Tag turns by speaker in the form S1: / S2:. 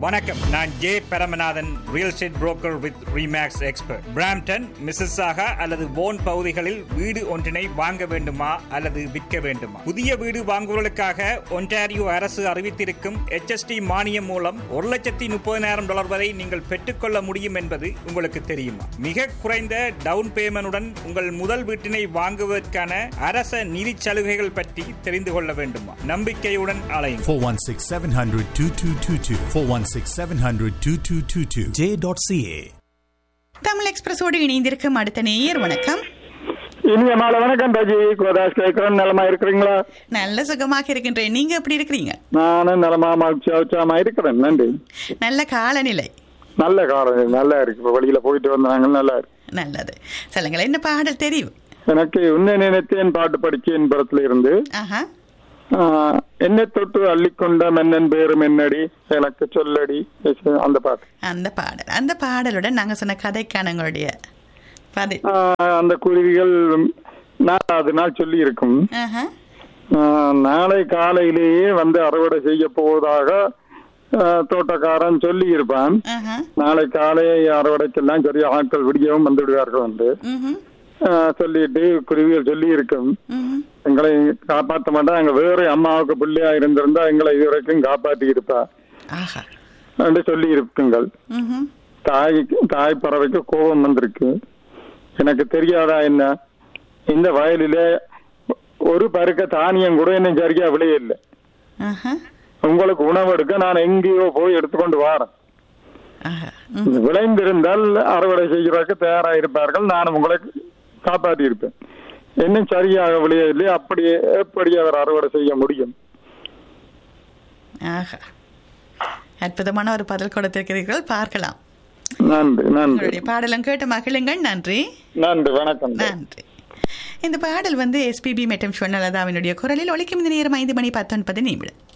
S1: வணக்கம் நான் J Paramanathan real estate broker with Remax expert Brampton Mississauga அல்லது போன் பகுதிகளில் வீடு ஒன்றினை வாங்க வேண்டுமா அல்லது விற்க வேண்டுமா புதிய வீடு வாங்குவதற்காக ஒன்டாரியோ அரசு அறிவித்திருக்கும் HST மானியம் மூலம் ஒரு லட்சத்தி முப்பதினாயிரம் டாலர் வரை நீங்கள் பெற்றுக்கொள்ள முடியும் என்பது உங்களுக்கு தெரியுமா மிக குறைந்த டவுன் பேமெண்டுடன் உங்கள் முதல் வீட்டினை வாங்குவதற்கான அரச நிதி சலுகைகள் பற்றி தெரிந்து கொள்ள வேண்டுமா நம்பிக்கையுடன் அலையும்
S2: 416 700 2222. 416 700 2222. J.ca.
S3: தமிழ் எக்ஸ்பிரஸோடு இணைந்திருக்கும் அடுத்த நேயர் வணக்கம்
S4: இனிய மாலை வணக்கம் ராஜி கோதாஸ் கேட்கிறேன் நலமா இருக்கிறீங்களா
S3: நல்ல சுகமாக இருக்கின்றேன் நீங்க எப்படி இருக்கிறீங்க
S4: நானும் நலமா மகிழ்ச்சியா உற்சாகமா இருக்கிறேன் நன்றி
S3: நல்ல காலநிலை
S4: நல்ல காலம் நல்லா இருக்கு இப்ப வெளியில போயிட்டு வந்தாங்க நல்லா இருக்கு
S3: நல்லது சொல்லுங்களேன் என்ன பாடல் தெரியும்
S4: எனக்கு உன்னை நினைத்தேன் பாட்டு படிச்சேன் படத்துல இருந்து
S3: ஆஹா
S4: ஆஹ், என்னை தொட்டு அள்ளிக்கொண்ட மன்னன் பேரும் என்னடி எனக்கு சொல்லடி அந்த பாட்டு
S3: அந்த பாடல் அந்த பாடலுடன் நாங்க சொன்ன கதைக்கான உங்களுடைய பதில்
S4: ஆஹ், அந்த குருவிகள் நாலாவது நாள் சொல்லி இருக்கும்
S3: ஆஹா
S4: ஆஹ், நாளை காலையிலேயே வந்து அறுவடை செய்ய போவதாக ஆஹ், தோட்டக்காரன் சொல்லி இருப்பான்
S3: ஆஹா
S4: நாளை காலை அறுவடைக்கெல்லாம் சரி ஆட்கள் விடியவும் வந்து விடுவார்கள் வந்து
S3: ம்ஹும்,
S4: ஆஹ், சொல்லிட்டு குருவிகள் சொல்லி இருக்கும்
S3: ம்ஹும்.
S4: எங்களை காப்பாற்ற மாட்டா எங்க வேற அம்மாவுக்கு பிள்ளையா இருந்திருந்தா எங்களை இதுவரைக்கும் காப்பாற்றி இருப்பா
S3: ஆஹா
S4: என்று சொல்லி இருக்குங்கள்
S3: ம்ஹும்.
S4: தாய்க்கு தாய் பறவைக்கு கோபம் வந்திருக்கு எனக்கு தெரியாதா என்ன இந்த வயலிலே ஒரு பருக்க தானியம் கூட இன்னும் சரியா விளையல
S3: ஆஹா
S4: உங்களுக்கு உணவு எடுக்க நான் எங்கேயோ போய் எடுத்துக்கொண்டு வரேன்
S3: ஆஹா ம்.
S4: விளைந்திருந்தால் அறுவடை செய்கிறதுக்கு தயாரா இருப்பார்கள் நான் உங்களை காப்பாற்றி இருப்பேன் இன்னும் சரியாக விளையவில்லை அப்படி எப்படி அவர் அறுவடை செய்ய முடியும்
S3: ஆஹா அற்புதமான ஒரு பதில் கொடுத்திருக்கிறீர்கள் பார்க்கலாம்
S4: நன்றி நன்றி
S3: உங்களுடைய பாடலும் கேட்டு மகிழுங்கள் நன்றி
S4: நன்றி வணக்கம்
S3: நன்றி இந்த பாடல் வந்து எஸ்பிபி மற்றும் சொன்னலதாவினுடைய குரலில் ஒலிக்கும் இந்த நேரம் ஐந்து மணி பத்தொன்பது நிமிடம்